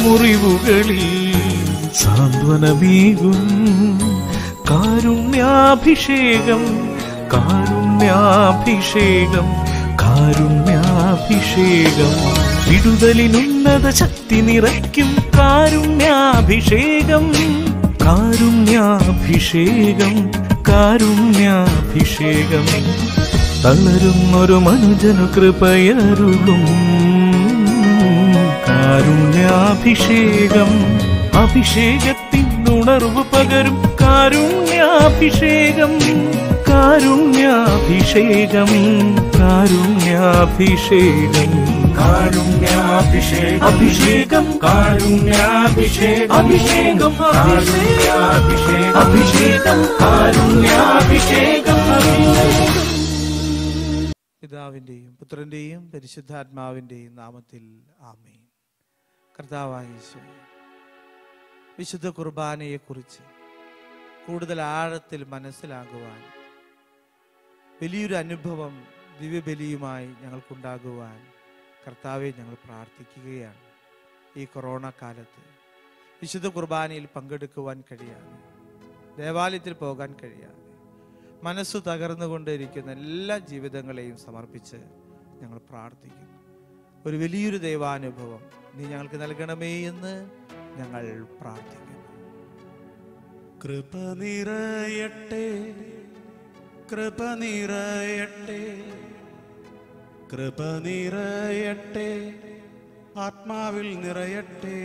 മുറിവുകളിൽ സാന്ത്വനമേകും കാരുണ്യാഭിഷേകം കാരുണ്യാഭിഷേകം കാരുണ്യാഭിഷേകം വിടുതലിനുന്നത ശക്തി നിറയ്ക്കും കാരുണ്യാഭിഷേകം കാരുണ്യാഭിഷേകം കാരുണ്യാഭിഷേകം തളരുന്നൊരു മനുജനു കൃപയരുളും കാരുണ്യാഭിഷേകം അഭിഷേകത്തിൻ ഉണർവ് പകരും കാരുണ്യാഭിഷേകം കാരുണ്യാഭിഷേകം കാരുണ്യാഭിഷേകം കാരുണ്യാഭിഷേകം അഭിഷേകം കാരുണ്യാഭിഷേകം അഭിഷേകം കാരുണ്യാഭിഷേകം അഭിഷേകം കാരുണ്യാഭിഷേകം പിതാവിൻ്റെയും പുത്രൻ്റെയും പരിശുദ്ധാത്മാവിൻ്റെയും നാമത്തിൽ ആമേൻ കർത്താവായ യേശുവേ, വിശുദ്ധ കുർബാനയെക്കുറിച്ച് കൂടുതൽ ആഴത്തിൽ മനസ്സിലാകുവാൻ വലിയൊരു അനുഭവം ദിവ്യബലിയുമായി ഞങ്ങൾക്കുണ്ടാകുവാൻ കർത്താവെ ഞങ്ങൾ പ്രാർത്ഥിക്കുകയാണ് ഈ കൊറോണ കാലത്ത് വിശുദ്ധ കുർബാനയിൽ പങ്കെടുക്കുവാൻ കഴിയാതെ ദേവാലയത്തിൽ പോകാൻ കഴിയാതെ മനസ്സ് തകർന്നുകൊണ്ടിരിക്കുന്ന എല്ലാ ജീവിതങ്ങളെയും സമർപ്പിച്ച് ഞങ്ങൾ പ്രാർത്ഥിക്കുന്നു ഒരു വലിയൊരു ദൈവാനുഭവം നീ ഞങ്ങൾക്ക് നൽകണമേ എന്ന് ഞങ്ങൾ പ്രാർത്ഥിക്കുന്നു കൃപ നിറയട്ടെ കൃപ നിറയട്ടെ കൃപ നിറയട്ടെ ആത്മാവിൽ നിറയട്ടെ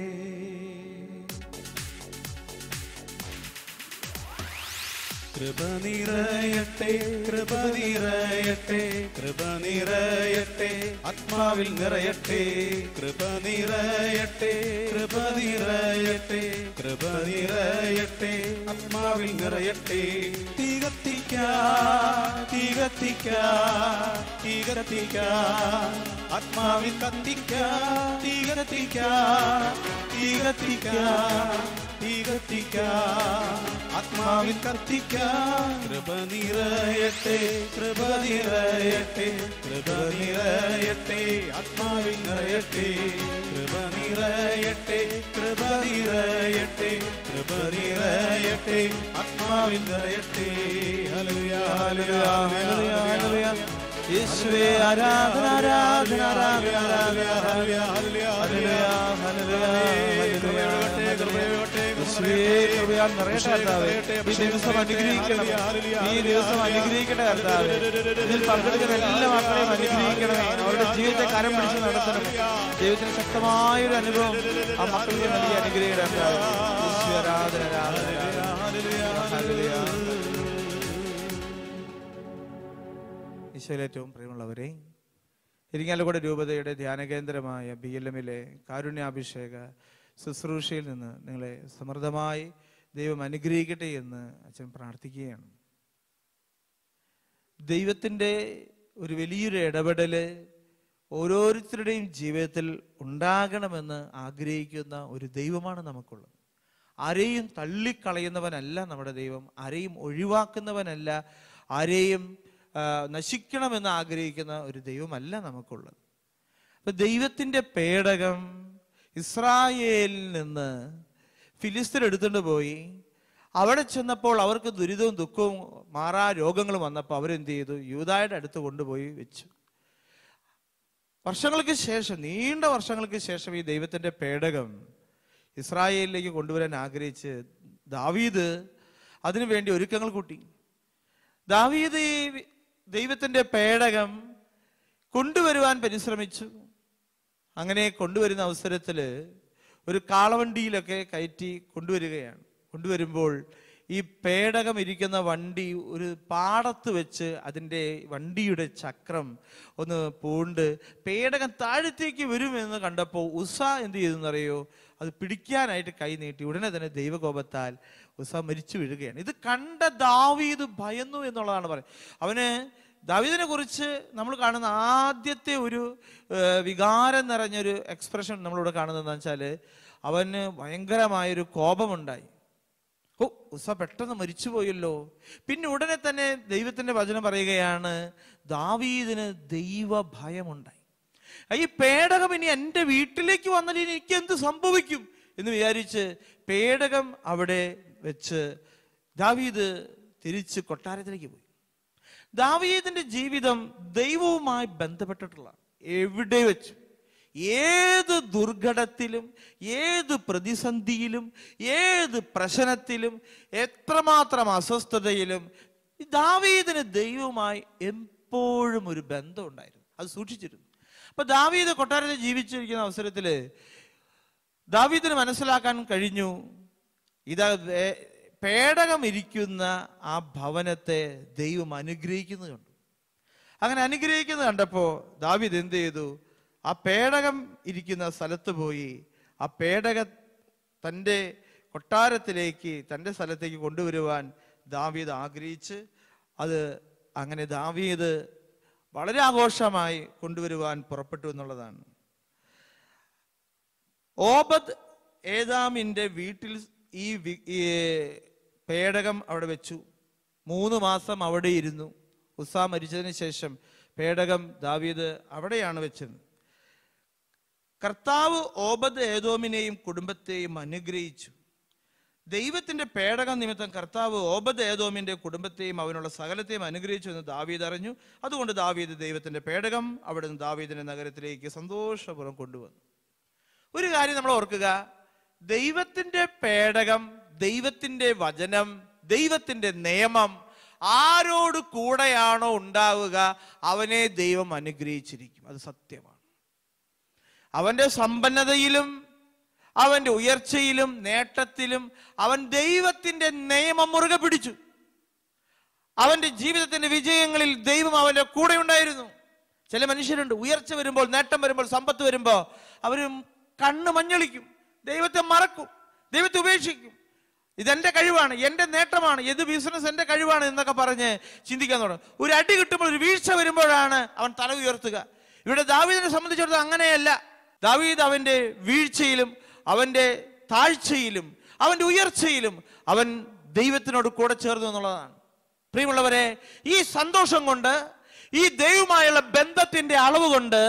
കൃപ നിറയട്ടെ കൃപ നിറയട്ടെ കൃപ നിറയട്ടെ ആത്മാവിൽ നിറയട്ടെ കൃപ നിറയട്ടെ കൃപ നിറയട്ടെ കൃപ നിറയട്ടെ ആത്മാവിൽ നിറയട്ടെ തീ കത്തിക്കാ തീ കത്തിക്കാ തീ കത്തിക്കാ ആത്മാവിൽ കത്തിക്കാ തീ കത്തിക്കാ തീ കത്തിക്കാ തീ കത്തിക്കാ ആത്മാവിൽ കത്തിക്കാ കൃപ നിറയട്ടെ കൃപ നിറയട്ടെ കൃപ നിറയട്ടെ ആത്മാവിൽ നിറയട്ടെ കൃപ നിറയട്ടെ കൃപ നിറയട്ടെ കൃപ നിറയട്ടെ ആത്മാവിൽ നിറയട്ടെ ഹല്ലേലൂയ ഹല്ലേലൂയ ഹല്ലേലൂയ ഹല്ലേലൂയ യേശുവേ ആരാധന ആരാധന ആരാധന ആരാധന ഹല്ലേലൂയ ഹല്ലേലൂയ ഹല്ലേലൂയ ഹല്ലേലൂയ ഹല്ലേലൂയ യേശുവേ കൃപയാൽ നിറയട്ടെ കർത്താവേ ഈ ദിവസം അനുഗ്രഹിക്കണമേ ഈ ദിവസം അനുഗ്രഹിക്കട്ടെ കർത്താവേ ഇതിൽ പങ്കെടുക്കുന്ന എല്ലാ മക്കളെയും അനുഗ്രഹിക്കണമേ അവരുടെ ജീവിതത്തെ കരം പിടിച്ച് നടത്തണമേ ദൈവത്തിന് ശക്തമായൊരു അനുഭവം ആ മക്കൾക്ക് നൽകി അനുഗ്രഹിക്കട്ടെ കർത്താവേ യേശുവേ ആരാധന ആരാധന ആരാധന ഹല്ലേലൂയ ഈശോയിൽ ഏറ്റവും പ്രിയമുള്ളവരെ ഇരിങ്ങാലക്കുട രൂപതയുടെ ധ്യാനകേന്ദ്രമായ ബി എൽ എമ്മിലെ കാരുണ്യാഭിഷേക ശുശ്രൂഷയിൽ നിന്ന് നിങ്ങളെ സമൃദ്ധമായി ദൈവം അനുഗ്രഹിക്കട്ടെ എന്ന് അച്ഛൻ പ്രാർത്ഥിക്കുകയാണ് ദൈവത്തിൻ്റെ ഒരു വലിയൊരു ഇടപെടല് ഓരോരുത്തരുടെയും ജീവിതത്തിൽ ഉണ്ടാകണമെന്ന് ആഗ്രഹിക്കുന്ന ഒരു ദൈവമാണ് നമുക്കുള്ളത് ആരെയും തള്ളിക്കളയുന്നവനല്ല നമ്മുടെ ദൈവം ആരെയും ഒഴിവാക്കുന്നവനല്ല ആരെയും ആ, നശിക്കണമെന്ന് ആഗ്രഹിക്കുന്ന ഒരു ദൈവമല്ല നമുക്കുള്ളത് അപ്പൊ ദൈവത്തിന്റെ പേടകം ഇസ്രായേലിൽ നിന്ന് ഫിലിസ്തീൻ എടുത്തുകൊണ്ട് പോയി അവിടെ ചെന്നപ്പോൾ അവർക്ക് ദുരിതവും ദുഃഖവും മാറാ രോഗങ്ങളും വന്നപ്പോൾ അവരെന്ത് ചെയ്തു യൂതായുടെ അടുത്ത് കൊണ്ടുപോയി വെച്ചു വർഷങ്ങൾക്ക് ശേഷം നീണ്ട വർഷങ്ങൾക്ക് ശേഷം ഈ ദൈവത്തിന്റെ പേടകം ഇസ്രായേലിലേക്ക് കൊണ്ടുവരാൻ ആഗ്രഹിച്ച് ദാവീദ് അതിനുവേണ്ടി ഒരുക്കങ്ങൾ കൂട്ടി ദാവീദ് ഈ ദൈവത്തിന്റെ പേടകം കൊണ്ടുവരുവാൻ പരിശ്രമിച്ചു അങ്ങനെ കൊണ്ടുവരുന്ന അവസരത്തിൽ ഒരു കാളവണ്ടിയിലൊക്കെ കയറ്റി കൊണ്ടുവരികയാണ് കൊണ്ടുവരുമ്പോൾ ഈ പേടകം ഇരിക്കുന്ന വണ്ടി ഒരു പാടത്ത് വെച്ച് അതിൻ്റെ വണ്ടിയുടെ ചക്രം ഒന്ന് പൂണ്ട് പേടകം താഴത്തേക്ക് വരുമെന്ന് കണ്ടപ്പോൾ ഉഷ എന്ത് ചെയ്തെന്നറിയോ അത് പിടിക്കാനായിട്ട് കൈ നീട്ടി ഉടനെ തന്നെ ദൈവകോപത്താൽ ഉസ മരിച്ചു വീഴുകയാണ് ഇത് കണ്ട ദാവീദ് ഭയന്നു എന്നുള്ളതാണ് പറയുന്നത് അവന് ദാവീദിനെ കുറിച്ച് നമ്മൾ കാണുന്ന ആദ്യത്തെ ഒരു ഏഹ്, വികാരം നിറഞ്ഞൊരു എക്സ്പ്രഷൻ നമ്മളിവിടെ കാണുന്നത് എന്താ വെച്ചാൽ അവന് ഭയങ്കരമായൊരു കോപമുണ്ടായി ഓ ഉസ പെട്ടെന്ന് മരിച്ചുപോയല്ലോ പിന്നെ ഉടനെ തന്നെ ദൈവത്തിന്റെ വചനം പറയുകയാണ് ദാവീദിന് ദൈവ ഭയമുണ്ടായി ഈ പേടകം ഇനി എൻ്റെ വീട്ടിലേക്ക് വന്നാൽ ഇനി എനിക്ക് എന്ത് സംഭവിക്കും എന്ന് വിചാരിച്ച് പേടകം അവിടെ വെച്ച് ദാവീദ് തിരിച്ച് കൊട്ടാരത്തിലേക്ക് പോയി ദാവീദിന്റെ ജീവിതം ദൈവവുമായി ബന്ധപ്പെട്ടിട്ടുള്ള എവിടെ വെച്ച് ഏത് ദുർഘടത്തിലും ഏത് പ്രതിസന്ധിയിലും ഏത് പ്രശ്നത്തിലും എത്രമാത്രം അസ്വസ്ഥതയിലും ഈ ദാവീദിന് ദൈവവുമായി എപ്പോഴും ഒരു ബന്ധം ഉണ്ടായിരുന്നു അത് സൂക്ഷിച്ചിരുന്നു അപ്പൊ ദാവീദ് കൊട്ടാരത്തിൽ ജീവിച്ചിരിക്കുന്ന അവസരത്തില് ദാവീദിന് മനസ്സിലാക്കാൻ കഴിഞ്ഞു ഇതാ വേ- പേടകം ഇരിക്കുന്ന ആ ഭവനത്തെ ദൈവം അനുഗ്രഹിക്കുന്നത് കണ്ടു അങ്ങനെ അനുഗ്രഹിക്കുന്നത് കണ്ടപ്പോ ദാവീദ് എന്ത് ചെയ്തു ആ പേടകം ഇരിക്കുന്ന സ്ഥലത്ത് പോയി ആ പേടക തൻ്റെ കൊട്ടാരത്തിലേക്ക് തൻ്റെ സ്ഥലത്തേക്ക് കൊണ്ടുവരുവാൻ ദാവീദ് ആഗ്രഹിച്ച് അത് അങ്ങനെ ദാവീദ് വളരെ ആഘോഷമായി കൊണ്ടുവരുവാൻ പുറപ്പെട്ടു എന്നുള്ളതാണ് ഓബദ് ഏതാമിന്റെ വീട്ടിൽ ഈ വി- ഈ പേടകം അവിടെ വെച്ചു മൂന്ന് മാസം അവിടെ ഇരുന്നു ഉസ്സ മരിച്ചതിന് ശേഷം പേടകം ദാവീദ് അവിടെയാണ് വെച്ചത് കർത്താവ് ഓബദ് ഏതോമിനെയും കുടുംബത്തെയും അനുഗ്രഹിച്ചു ദൈവത്തിന്റെ പേടകം നിമിത്തം കർത്താവ് ഓബദ് ഏതോമിന്റെ കുടുംബത്തെയും അവനുള്ള സകലത്തെയും അനുഗ്രഹിച്ചു എന്ന് ദാവീദ് അറിഞ്ഞു അതുകൊണ്ട് ദാവീദ് ദൈവത്തിന്റെ പേടകം അവിടെ നിന്ന് ദാവീദിന്റെ നഗരത്തിലേക്ക് സന്തോഷപൂർവ്വം കൊണ്ടുവന്നു ഒരു കാര്യം നമ്മൾ ഓർക്കുക ദൈവത്തിന്റെ പേടകം ദൈവത്തിന്റെ വചനം ദൈവത്തിന്റെ നിയമം ആരോട് കൂടെയാണോ ഉണ്ടാവുക അവനെ ദൈവം അനുഗ്രഹിച്ചിരിക്കും അത് സത്യമാണ് അവന്റെ സമ്പന്നതയിലും അവന്റെ ഉയർച്ചയിലും നേട്ടത്തിലും അവൻ ദൈവത്തിന്റെ നിയമം മുറുകെ പിടിച്ചു അവന്റെ ജീവിതത്തിന്റെ വിജയങ്ങളിൽ ദൈവം അവന്റെ കൂടെ ഉണ്ടായിരുന്നു ചില മനുഷ്യരുണ്ട് ഉയർച്ച വരുമ്പോൾ നേട്ടം വരുമ്പോൾ സമ്പത്ത് വരുമ്പോൾ അവരും കണ്ണ് മഞ്ഞളിക്കും ദൈവത്തെ മറക്കും ദൈവത്തെ ഉപേക്ഷിക്കും ഇതെന്റെ കഴിവാണ് എന്റെ നേട്ടമാണ് ഏത് ബിസിനസ് എന്റെ കഴിവാണ് എന്നൊക്കെ പറഞ്ഞ് ചിന്തിക്കാൻ തുടങ്ങും ഒരു അടി കിട്ടുമ്പോൾ ഒരു വീഴ്ച വരുമ്പോഴാണ് അവൻ തല ഉയർത്തുക ഇവിടെ ദാവീദിനെ സംബന്ധിച്ചിടത്തോളം അങ്ങനെയല്ല ദാവീദ് അവന്റെ വീഴ്ചയിലും അവന്റെ താഴ്ചയിലും അവന്റെ ഉയർച്ചയിലും അവൻ ദൈവത്തിനോട് കൂടെ ചേർന്നു എന്നുള്ളതാണ് പ്രിയമുള്ളവരെ ഈ സന്തോഷം കൊണ്ട് ഈ ദൈവമായുള്ള ബന്ധത്തിന്റെ അളവ് കൊണ്ട്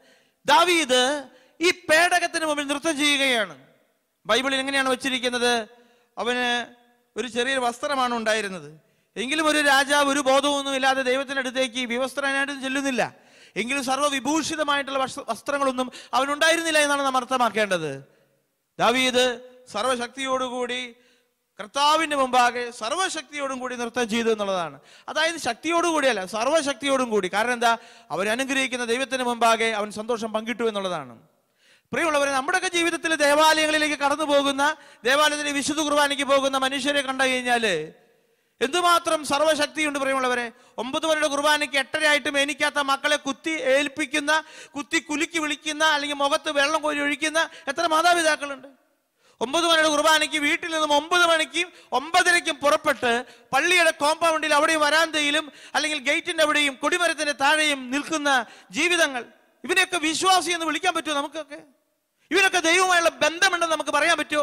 ദാവീദ് ഈ പേടകത്തിന് മുമ്പിൽ നൃത്തം ചെയ്യുകയാണ് ബൈബിളിൽ എങ്ങനെയാണ് വെച്ചിരിക്കുന്നത് അവന് ഒരു ചെറിയൊരു വസ്ത്രമാണ് ഉണ്ടായിരുന്നത് എങ്കിലും ഒരു രാജാവ് ഒരു ബോധമൊന്നും ഇല്ലാതെ ദൈവത്തിന്റെ അടുത്തേക്ക് വിവസ്ത്രനായിട്ട് ചെല്ലുന്നില്ല എങ്കിലും സർവ്വവിഭൂഷിതമായിട്ടുള്ള വസ്ത്ര- വസ്ത്രങ്ങളൊന്നും അവനുണ്ടായിരുന്നില്ല എന്നാണ് നാം അർത്ഥമാക്കേണ്ടത് ദാവീദ് സർവശക്തിയോടുകൂടി കർത്താവിന്റെ മുമ്പാകെ സർവശക്തിയോടും കൂടി നൃത്തം ചെയ്തു എന്നുള്ളതാണ് അതായത് ശക്തിയോടുകൂടിയല്ല സർവശക്തിയോടും കൂടി കാരണം എന്താ അവൻ അനുഗ്രഹിക്കുന്ന ദൈവത്തിന് മുമ്പാകെ അവൻ സന്തോഷം പങ്കിട്ടു എന്നുള്ളതാണ് പ്രിയമുള്ളവരെ നമ്മുടെയൊക്കെ ജീവിതത്തിൽ ദേവാലയങ്ങളിലേക്ക് കടന്നു പോകുന്ന ദേവാലയത്തിലെ വിശുദ്ധ കുർബാനയ്ക്ക് പോകുന്ന മനുഷ്യരെ കണ്ടു കഴിഞ്ഞാല് എന്തുമാത്രം സർവശക്തിയുണ്ട് പ്രിയമുള്ളവരെ ഒമ്പത് പേരുടെ കുർബാനയ്ക്ക് എട്ടരയായിട്ടും എനിക്കാത്ത മക്കളെ കുത്തി ഏൽപ്പിക്കുന്ന കുത്തി കുലുക്കി വിളിക്കുന്ന അല്ലെങ്കിൽ മുഖത്ത് വെള്ളം കോരി ഒഴിക്കുന്ന എത്ര മാതാപിതാക്കളുണ്ട് ഒമ്പത് മണിയുടെ കുർബാനയ്ക്ക് വീട്ടിൽ നിന്നും ഒമ്പത് മണിക്കും ഒമ്പതരയ്ക്കും പുറപ്പെട്ട് പള്ളിയുടെ കോമ്പൗണ്ടിൽ അവിടെയും വരാന്തയിലും അല്ലെങ്കിൽ ഗേറ്റിന്റെ അവിടെയും കൊടിമരത്തിന്റെ താഴെയും നിൽക്കുന്ന ജീവിതങ്ങൾ ഇവനെയൊക്കെ വിശ്വാസി എന്ന് വിളിക്കാൻ പറ്റുമോ നമുക്കൊക്കെ ഇവരൊക്കെ ദൈവമായുള്ള ബന്ധമുണ്ടെന്ന് നമുക്ക് പറയാൻ പറ്റുമോ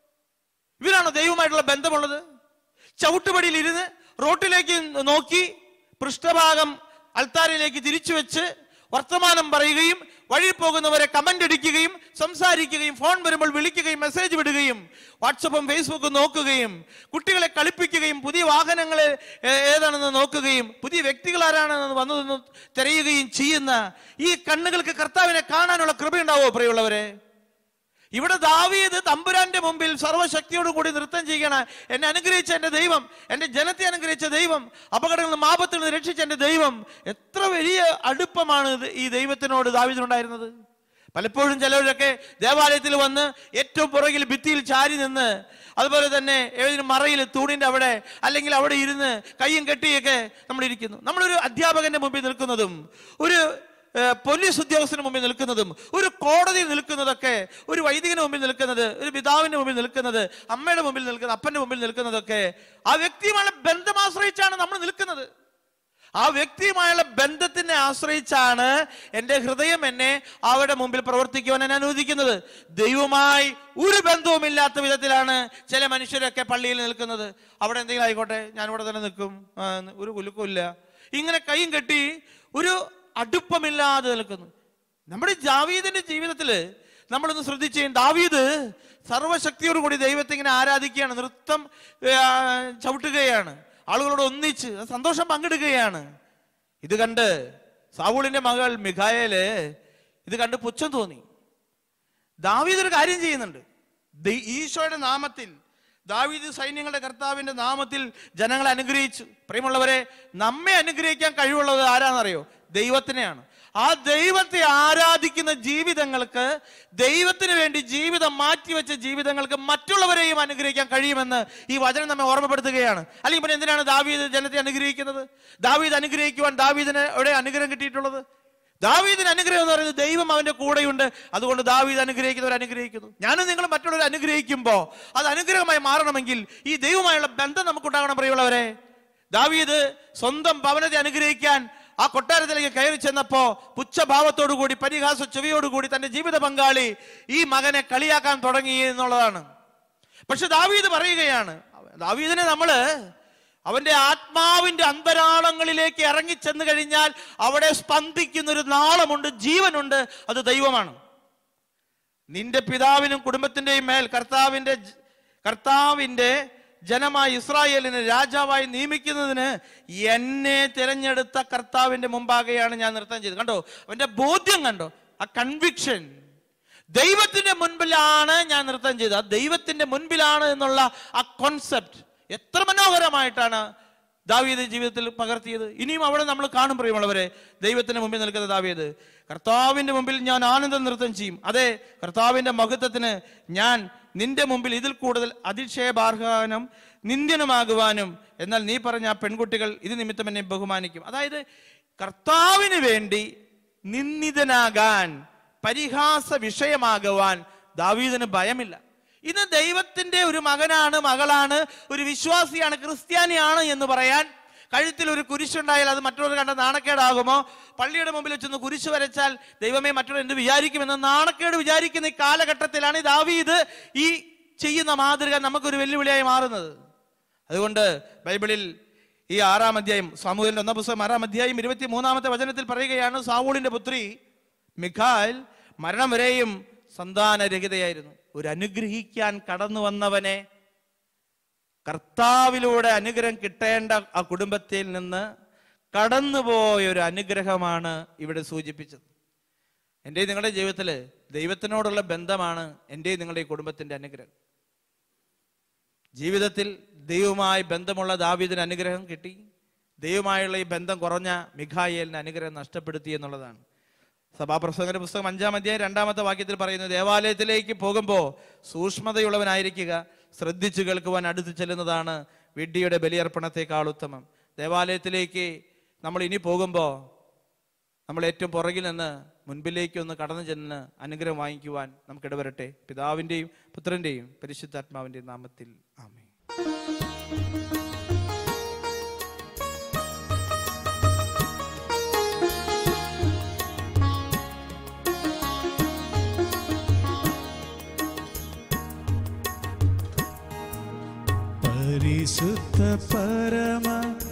ഇവരാണോ ദൈവമായിട്ടുള്ള ബന്ധമുള്ളത് ചവിട്ടുപടിയിൽ ഇരുന്ന് റോട്ടിലേക്ക് നോക്കി പൃഷ്ഠഭാഗം അൽത്താരയിലേക്ക് തിരിച്ചു വെച്ച് വർത്തമാനം പറയുകയും വഴി പോകുന്നവരെ കമന്റ് അടിക്കുകയും സംസാരിക്കുകയും ഫോൺ വരുമ്പോൾ വിളിക്കുകയും മെസ്സേജ് വിടുകയും വാട്സപ്പും ഫേസ്ബുക്കും നോക്കുകയും കുട്ടികളെ കളിപ്പിക്കുകയും പുതിയ വാഹനങ്ങൾ ഏ- ഏതാണെന്ന് നോക്കുകയും പുതിയ വ്യക്തികൾ ആരാണെന്ന് വന്നതെന്ന് തിരയുകയും ചെയ്യുന്ന ഈ കണ്ണുകൾക്ക് കർത്താവിനെ കാണാനുള്ള കൃപയുണ്ടാവോ പ്രിയമുള്ളവരെ ഇവിടെ ദാവീദ് തമ്പുരാന്റെ മുമ്പിൽ സർവ്വശക്തിയോടും കൂടി നൃത്തം ചെയ്യണം എന്നെ അനുഗ്രഹിച്ച എന്റെ ദൈവം എന്റെ ജനത്തെ അനുഗ്രഹിച്ച ദൈവം അപകടങ്ങളിൽ നിന്നും ആപത്തിൽ നിന്ന് രക്ഷിച്ച എന്റെ ദൈവം എത്ര വലിയ അടുപ്പമാണ് ഇത് ഈ ദൈവത്തിനോട് ദാവീദിനുണ്ടായിരുന്നത് പലപ്പോഴും ചിലവരൊക്കെ ദേവാലയത്തിൽ വന്ന് ഏറ്റവും പുറകിൽ ഭിത്തിയിൽ ചാരി നിന്ന് അതുപോലെ തന്നെ ഏതെങ്കിലും മറയിൽ തൂണിന്റെ അവിടെ അല്ലെങ്കിൽ അവിടെ ഇരുന്ന് കയ്യും കെട്ടിയൊക്കെ നമ്മൾ ഇരിക്കുന്നു നമ്മളൊരു അധ്യാപകന്റെ മുമ്പിൽ നിൽക്കുന്നതും ഒരു ഏഹ് പോലീസ് ഉദ്യോഗസ്ഥന് മുമ്പിൽ നിൽക്കുന്നതും ഒരു കോടതിയിൽ നിൽക്കുന്നതൊക്കെ ഒരു വൈദികന് മുമ്പിൽ നിൽക്കുന്നത് ഒരു പിതാവിന്റെ മുമ്പിൽ നിൽക്കുന്നത് അമ്മയുടെ മുമ്പിൽ നിൽക്കുന്നത് അപ്പന്റെ മുമ്പിൽ നിൽക്കുന്നതൊക്കെ ആ വ്യക്തിയുമായുള്ള ബന്ധം ആശ്രയിച്ചാണ് നമ്മൾ നിൽക്കുന്നത് ആ വ്യക്തിയുമായുള്ള ബന്ധത്തിനെ ആശ്രയിച്ചാണ് എൻ്റെ ഹൃദയം എന്നെ അവരുടെ മുമ്പിൽ പ്രവർത്തിക്കുവാൻ എന്നെ അനുവദിക്കുന്നത് ദൈവമായി ഒരു ബന്ധവുമില്ലാത്ത വിധത്തിലാണ് ചില മനുഷ്യരൊക്കെ പള്ളിയിൽ നിൽക്കുന്നത് അവിടെ എന്തെങ്കിലും ആയിക്കോട്ടെ ഞാൻ ഇവിടെ തന്നെ നിൽക്കും ആ, ഒരു കുലുക്കും ഇല്ല ഇങ്ങനെ കൈയും കെട്ടി ഒരു അടുപ്പമില്ലാതെ നിൽക്കുന്നു നമ്മുടെ ദാവീദിന്റെ ജീവിതത്തിൽ നമ്മളൊന്ന് ശ്രദ്ധിച്ച് ദാവീദ് സർവശക്തിയോട് കൂടി ദൈവത്തെ ഇങ്ങനെ ആരാധിക്കുകയാണ് നൃത്തം ആ, ചവിട്ടുകയാണ് ആളുകളോട് ഒന്നിച്ച് സന്തോഷം പങ്കിടുകയാണ് ഇത് കണ്ട് സാവൂളിന്റെ മകൾ മിഖായേല് ഇത് കണ്ട് പുച്ഛം തോന്നി ദാവീദ് ഒരു കാര്യം ചെയ്യുന്നുണ്ട് ദൈ- ഈശോയുടെ നാമത്തിൽ ദാവീദ് സൈന്യങ്ങളുടെ കർത്താവിന്റെ നാമത്തിൽ ജനങ്ങളെ അനുഗ്രഹിച്ചു പ്രിയമുള്ളവരെ നമ്മെ അനുഗ്രഹിക്കാൻ കഴിവുള്ളത് ആരാന്നറിയോ ദൈവത്തിനെയാണ് ആ ദൈവത്തെ ആരാധിക്കുന്ന ജീവിതങ്ങൾക്ക് ദൈവത്തിന് വേണ്ടി ജീവിതം മാറ്റിവെച്ച ജീവിതങ്ങൾക്ക് മറ്റുള്ളവരെയും അനുഗ്രഹിക്കാൻ കഴിയുമെന്ന് ഈ വചനം നമ്മെ ഓർമ്മപ്പെടുത്തുകയാണ് അല്ലെങ്കിൽ പിന്നെ എന്തിനാണ് ദാവീദ് ജനത്തെ അനുഗ്രഹിക്കുന്നത് ദാവീദ് അനുഗ്രഹിക്കുവാൻ ദാവീദിന് എവിടെ അനുഗ്രഹം കിട്ടിയിട്ടുള്ളത് ദാവീദിന് അനുഗ്രഹം എന്ന് പറയുന്നത് ദൈവം അവന്റെ കൂടെയുണ്ട് അതുകൊണ്ട് ദാവീദ് അനുഗ്രഹിക്കുന്നവർ അനുഗ്രഹിക്കുന്നു ഞാനും നിങ്ങൾ മറ്റുള്ളവർ അനുഗ്രഹിക്കുമ്പോൾ അത് അനുഗ്രഹമായി മാറണമെങ്കിൽ ഈ ദൈവമായുള്ള ബന്ധം നമുക്കുണ്ടാകണം പ്രിയമുള്ളവരെ ദാവീദ് സ്വന്തം ഭവനത്തെ അനുഗ്രഹിക്കാൻ ആ കൊട്ടാരത്തിലേക്ക് കയറി ചെന്നപ്പോ പുച്ഛഭാവത്തോടു കൂടി പരിഹാസ ചെവിയോടുകൂടി തന്റെ ജീവിത പങ്കാളി ഈ മകനെ കളിയാക്കാൻ തുടങ്ങി എന്നുള്ളതാണ് പക്ഷെ ദാവീദ് പറയുകയാണ് ദാവീദിനെ നമ്മള് അവന്റെ ആത്മാവിന്റെ അന്തരാളങ്ങളിലേക്ക് ഇറങ്ങി ചെന്ന് കഴിഞ്ഞാൽ അവിടെ സ്പന്ദിക്കുന്ന ഒരു നാളമുണ്ട് ജീവനുണ്ട് അത് ദൈവമാണ് നിന്റെ പിതാവിനും കുടുംബത്തിന്റെയും മേൽ കർത്താവിന്റെ ജ- കർത്താവിന്റെ ജനമായി ഇസ്രായേലിനെ രാജാവായി നിയമിക്കുന്നതിന് എന്നെ തിരഞ്ഞെടുത്ത കർത്താവിന്റെ മുമ്പാകെയാണ് ഞാൻ നൃത്തം ചെയ്തത് കണ്ടോ അവന്റെ ബോധ്യം കണ്ടോ ആ കൺവിക്ഷൻ ദൈവത്തിന്റെ മുൻപിലാണ് ഞാൻ നൃത്തം ചെയ്തത് ആ ദൈവത്തിന്റെ മുൻപിലാണ് എന്നുള്ള ആ കോൺസെപ്റ്റ് എത്ര മനോഹരമായിട്ടാണ് ദാവീദ് ജീവിതത്തിൽ പകർത്തിയത് ഇനിയും അവിടെ നമ്മൾ കാണും പ്രിയമുള്ളവരെ ദൈവത്തിന്റെ മുമ്പിൽ നിൽക്കുന്ന ദാവീദ് കർത്താവിന്റെ മുമ്പിൽ ഞാൻ ആനന്ദം നൃത്തം ചെയ്യും അതെ കർത്താവിന്റെ മഹത്വത്തിന് ഞാൻ നിന്റെ മുമ്പിൽ ഇതിൽ കൂടുതൽ അതിക്ഷേപാർഹനം നിന്ദ്യനുമാകുവാനും എന്നാൽ നീ പറഞ്ഞ ആ പെൺകുട്ടികൾ ഇത് നിമിത്തം എന്നെ ബഹുമാനിക്കും അതായത് കർത്താവിന് വേണ്ടി നിന്ദിതനാകാൻ പരിഹാസ വിഷയമാകുവാൻ ദാവീദിന് ഭയമില്ല ഇന്ന് ദൈവത്തിന്റെ ഒരു മകനാണ് മകളാണ് ഒരു വിശ്വാസിയാണ് ക്രിസ്ത്യാനിയാണ് എന്ന് പറയാൻ കഴുത്തിൽ ഒരു കുരിശുണ്ടായാൽ അത് മറ്റുള്ളവർ കണ്ട നാണക്കേടാകുമോ പള്ളിയുടെ മുമ്പിൽ വെച്ചൊന്ന് കുരിശ് വരച്ചാൽ ദൈവമേ മറ്റുള്ളവർ എന്ത് വിചാരിക്കുമെന്ന് നാണക്കേട് വിചാരിക്കുന്ന ഈ കാലഘട്ടത്തിലാണ് ഈ ദാവീദ് ഈ ചെയ്യുന്ന മാതൃക നമുക്കൊരു വെല്ലുവിളിയായി മാറുന്നത് അതുകൊണ്ട് ബൈബിളിൽ ഈ ആറാം അധ്യായം സാമൂഹിലിന്റെ ഒന്നാം പുസ്തകം ആറാം അധ്യായം ഇരുപത്തി മൂന്നാമത്തെ വചനത്തിൽ പറയുകയാണ് സാവൂളിന്റെ പുത്രി മിഖാൽ മരണം വരെയും സന്താനരഹിതയായിരുന്നു ഒരു അനുഗ്രഹിക്കാൻ കടന്നു വന്നവനെ കർത്താവിലൂടെ അനുഗ്രഹം കിട്ടേണ്ട ആ കുടുംബത്തിൽ നിന്ന് കടന്നുപോയ ഒരു അനുഗ്രഹമാണ് ഇവിടെ സൂചിപ്പിച്ചത് എൻ്റെ നിങ്ങളുടെ ജീവിതത്തിൽ ദൈവത്തിനോടുള്ള ബന്ധമാണ് എൻ്റെ നിങ്ങളുടെ ഈ കുടുംബത്തിന്റെ അനുഗ്രഹം ജീവിതത്തിൽ ദൈവവുമായി ബന്ധമുള്ള ദാവീദിന് അനുഗ്രഹം കിട്ടി ദൈവമായുള്ള ഈ ബന്ധം കുറഞ്ഞ മിഖായേലിന് അനുഗ്രഹം നഷ്ടപ്പെടുത്തി എന്നുള്ളതാണ് സഭാപ്രസംഗന്റെ പുസ്തകം അഞ്ചാം അധ്യായം രണ്ടാമത്തെ വാക്യത്തിൽ പറയുന്നു ദേവാലയത്തിലേക്ക് പോകുമ്പോൾ സൂക്ഷ്മതയുള്ളവനായിരിക്കുക ശ്രദ്ധിച്ചു കേൾക്കുവാൻ അടുത്ത് ചെല്ലുന്നതാണ് വിഡ്ഢിയുടെ ബലിയർപ്പണത്തെക്കാൾ ഉത്തമം ദേവാലയത്തിലേക്ക് നമ്മൾ ഇനി പോകുമ്പോൾ നമ്മൾ ഏറ്റവും പുറകിൽ നിന്ന് മുൻപിലേക്ക് ഒന്ന് കടന്നു ചെന്ന് അനുഗ്രഹം വാങ്ങിക്കുവാൻ നമുക്ക് ഇടവരട്ടെ പിതാവിൻ്റെയും പുത്രൻ്റെയും പരിശുദ്ധാത്മാവിൻ്റെയും നാമത്തിൽ ആമേ പരിശുദ്ധ പരമ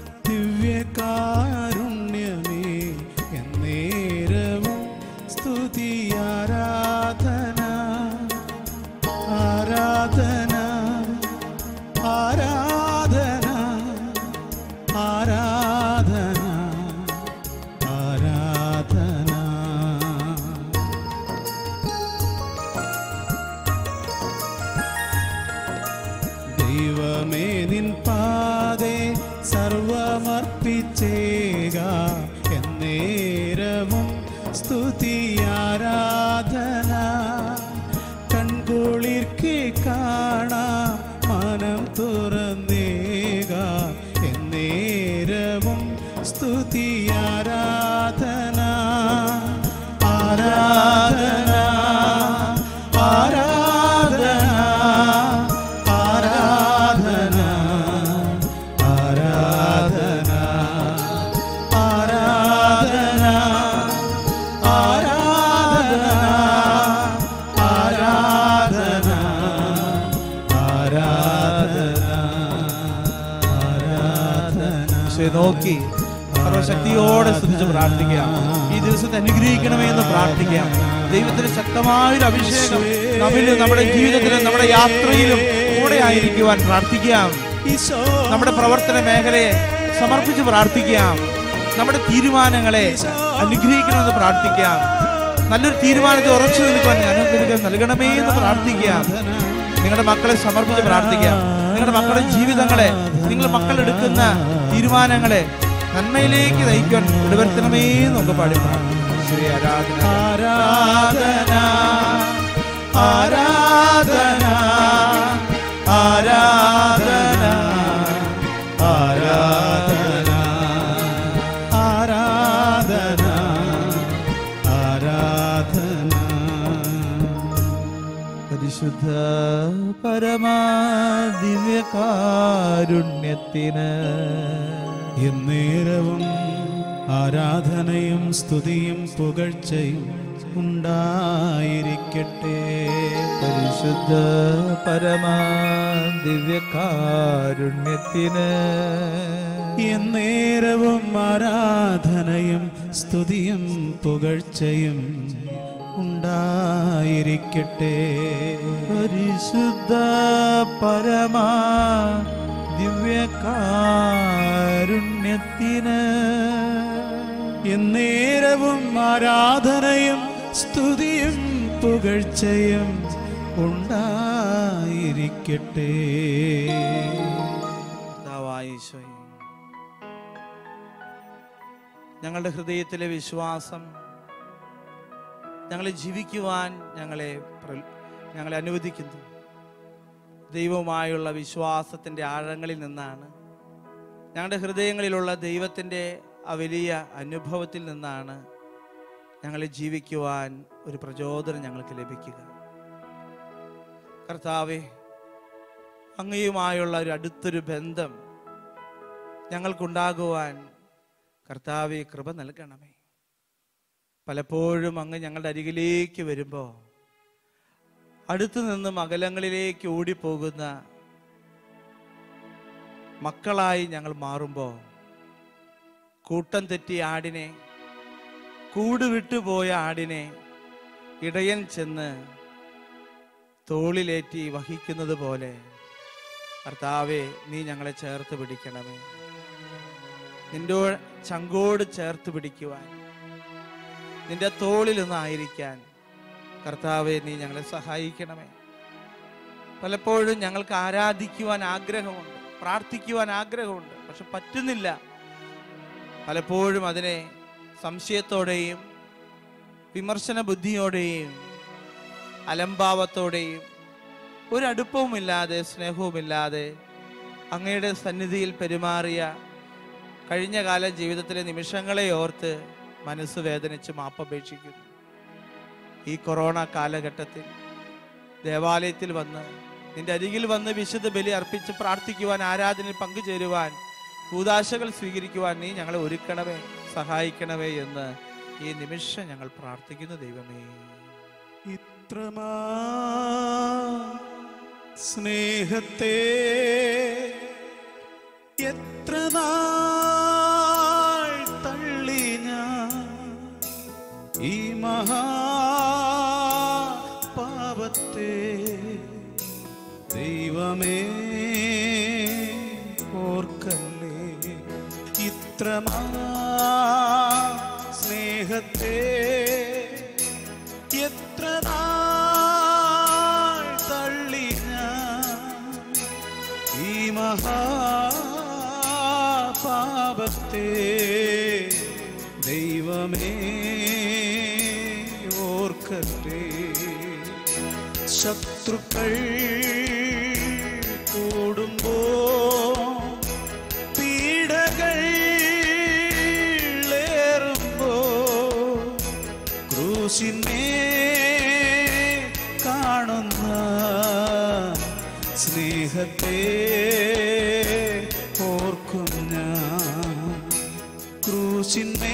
ദിവ്യകാരുണ്യമേ എന്നേരവും സ്തുതി ആരാധന ആരാധന ആരാധന ആരാധന ആരാധന ദൈവമേ നിൻ പാതേ സർവമർപ്പിച്ചേക എന്നേരവും സ്തുതി ആരാധന കൺകുളിർക്കെ കാണാം മനം തുറന്നേക എന്നേരവും സ്തുതി ആരാധന ആരാധന ആരാധന ആരാധന ആരാധന ആരാധന ആരാധന ആരാധന ആരാധന ആരാധന പക്ഷേ നോക്കി സർവശക്തിയോടെ സ്തുതിച്ച് പ്രാർത്ഥിക്കാം ഈ ദിവസത്തെ അനുഗ്രഹിക്കണമേ എന്ന് പ്രാർത്ഥിക്കാം ദൈവത്തിന് ശക്തമായൊരു അഭിഷേകം നമ്മിലും നമ്മുടെ ജീവിതത്തിലും നമ്മുടെ യാത്രയിലും കൂടെ ആയിരിക്കുവാൻ പ്രാർത്ഥിക്കാം ഈശോ നമ്മുടെ പ്രവർത്തന മേഖലയെ സമർപ്പിച്ച് പ്രാർത്ഥിക്കാം നമ്മുടെ തീരുമാനങ്ങളെ അനുഗ്രഹിക്കണമെന്ന് പ്രാർത്ഥിക്കാം നല്ലൊരു തീരുമാനത്തിൽ ഉറച്ചു നിൽക്കുവാൻ അനുഗ്രഹം നൽകണമേ എന്ന് പ്രാർത്ഥിക്കാം നിങ്ങളുടെ മക്കളെ സമർപ്പിച്ച് പ്രാർത്ഥിക്കാം നിങ്ങളുടെ മക്കളുടെ ജീവിതങ്ങളെ നിങ്ങൾ മക്കൾ എടുക്കുന്ന തീരുമാനങ്ങളെ നന്മയിലേക്ക് നയിക്കുവാൻ ഇടവരുത്തണമേ എന്നൊക്കെ പാടി പ്രാർത്ഥിക്കാം. ശ്രീ ആരാധന ആരാധന ആരാധന ആരാധന ആരാധന ആരാധന ആരാധന പരിശുദ്ധ പരമാ ദിവ്യകാരുണ്യത്തിന് എന്നേരവും ആരാധനയും സ്തുതിയും പുകഴ്ചയും ഉണ്ടായിരിക്കട്ടെ പരിശുദ്ധ പരമാ ദിവ്യകാരുണ്യത്തിന് എന്നേരവും ആരാധനയും സ്തുതിയും പുകഴ്ചയും ഉണ്ടായിരിക്കട്ടെ പരിശുദ്ധ പരമാ ദിവ്യകാരുണ്യത്തിന് എന്നേരവും ആരാധനയും സ്തുതിയും പുകഴ്ചയും ഉണ്ടായിരിക്കട്ടെ കർത്താവായ ഈശോയെ, ഞങ്ങളുടെ ഹൃദയത്തിലെ വിശ്വാസം ഞങ്ങളെ ജീവിക്കുവാൻ ഞങ്ങളെ പ്ര- ഞങ്ങളെ അനുവദിക്കുന്നു ദൈവവുമായുള്ള വിശ്വാസത്തിൻ്റെ ആഴങ്ങളിൽ നിന്നാണ് ഞങ്ങളുടെ ഹൃദയങ്ങളിലുള്ള ദൈവത്തിൻ്റെ ആ വലിയ അനുഭവത്തിൽ നിന്നാണ് ഞങ്ങളെ ജീവിക്കുവാൻ ഒരു പ്രചോദനം ഞങ്ങൾക്ക് ലഭിക്കുക കർത്താവെ അങ്ങയുമായുള്ള ഒരു അടുത്തൊരു ബന്ധം ഞങ്ങൾക്കുണ്ടാകുവാൻ കർത്താവെ കൃപ നൽകണമേ പലപ്പോഴും അങ്ങ് ഞങ്ങളുടെ അരികിലേക്ക് വരുമ്പോൾ അടുത്തു നിന്നും അകലങ്ങളിലേക്ക് ഓടിപ്പോകുന്ന മക്കളായി ഞങ്ങൾ മാറുമ്പോൾ കൂട്ടം തെറ്റിയ ആടിനെ കൂട് വിട്ടുപോയ ആടിനെ ഇടയൻ ചെന്ന് തോളിലേറ്റി വഹിക്കുന്നത് പോലെ കർത്താവെ നീ ഞങ്ങളെ ചേർത്ത് പിടിക്കണമേ നിന്റെ ചങ്കോട് ചേർത്ത് പിടിക്കുവാൻ നിന്റെ തോളിൽ നിന്നായിരിക്കാൻ കർത്താവെ നീ ഞങ്ങളെ സഹായിക്കണമേ പലപ്പോഴും ഞങ്ങൾക്ക് ആരാധിക്കുവാൻ ആഗ്രഹമുണ്ട് പ്രാർത്ഥിക്കുവാൻ ആഗ്രഹമുണ്ട് പക്ഷെ പറ്റുന്നില്ല പലപ്പോഴും അതിനെ സംശയത്തോടെയും വിമർശന ബുദ്ധിയോടെയും അലംഭാവത്തോടെയും ഒരടുപ്പവുമില്ലാതെ സ്നേഹവുമില്ലാതെ അങ്ങയുടെ സന്നിധിയിൽ പെരുമാറിയ കഴിഞ്ഞ കാല ജീവിതത്തിലെ നിമിഷങ്ങളെ ഓർത്ത് മനസ്സ് വേദനിച്ച് മാപ്പപേക്ഷിക്കുന്നു ഈ കൊറോണ കാലഘട്ടത്തിൽ ദേവാലയത്തിൽ വന്ന് നിന്റെ അരികിൽ വന്ന് വിശുദ്ധ ബലി അർപ്പിച്ച് പ്രാർത്ഥിക്കുവാൻ ആരാധനയിൽ പങ്കുചേരുവാൻ കൂതാശകൾ സ്വീകരിക്കുവാൻ നീ ഞങ്ങളെ ഒരുക്കണമേ സഹായിക്കണമേ എന്ന് ഈ നിമിഷം ഞങ്ങൾ പ്രാർത്ഥിക്കുന്നു ദൈവമേ ഇത്രമാ സ്നേഹത്തെ എത്ര നാൾ തള്ളി ഞാൻ ഈ മഹാപാപത്തെ ദൈവമേ ഓർക്കല്ലേ ഇത്രമാ സ്നേഹത്തെ എത്ര നാൾ തള്ളി ഞാൻ ഈ മഹാപാപത്തെ ദൈവമേ ഓർക്കട്ടെ ശത്രുക്കൾ കൂടുമ്പോ പീഡകൾ ഏറുമ്പോ ക്രൂശിനെ കാണുന്ന സ്നേഹത്തെ ഓർക്കും ഞാൻ ക്രൂശിന്മേ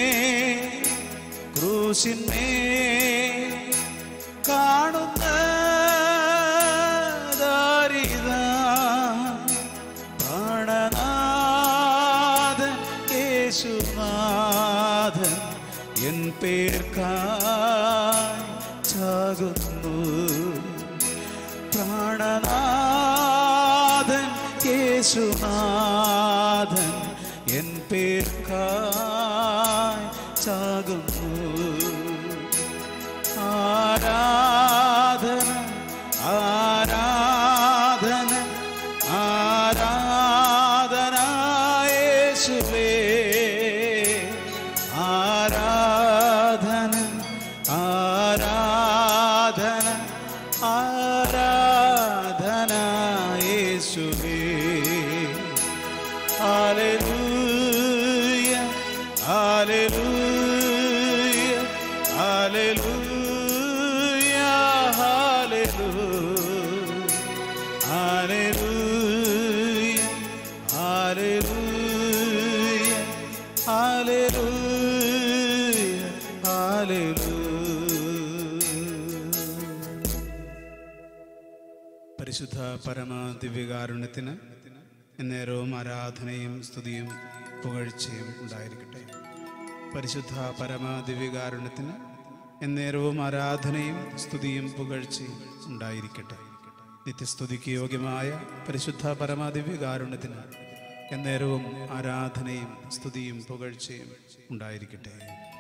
ക്രൂശിന്മേ കാണുന്ന ദാരിത പ്രാണനാഥൻ യേശുനാഥൻ എൻ ചാകുന്നു പ്രാണനാഥൻ യേശുനാഥൻ എൻ പേർക്കായി ചാകുന്നു ആരാധന ആരാധന ആരാധന യേശുവേ ആരാധന ആരാധന ആരാധന യേശുവേ ഹല്ലേലൂയ ഹല്ലേലൂയ ഹല്ലേലൂയ ഹല്ലേലൂയ ഹല്ലേലൂയ ഹല്ലേലൂയ ഹല്ലേലൂയ പരിശുദ്ധ പരമ ദിവ്യകാരുണ്യത്തിന് എന്നേരവും ആരാധനയും സ്തുതിയും പുകഴ്ചയും ഉണ്ടായിരിക്കട്ടെ പരിശുദ്ധ പരമ ദിവ്യകാരുണ്യത്തിന് എന്നേരവും ആരാധനയും സ്തുതിയും പുകഴ്ചയും ഉണ്ടായിരിക്കട്ടെ നിത്യസ്തുതിക്ക് യോഗ്യമായ പരിശുദ്ധ പരമ ദിവ്യകാരുണ്യത്തിന് എന്നേരവും ആരാധനയും സ്തുതിയും പുകഴ്ചയും ഉണ്ടായിരിക്കട്ടെ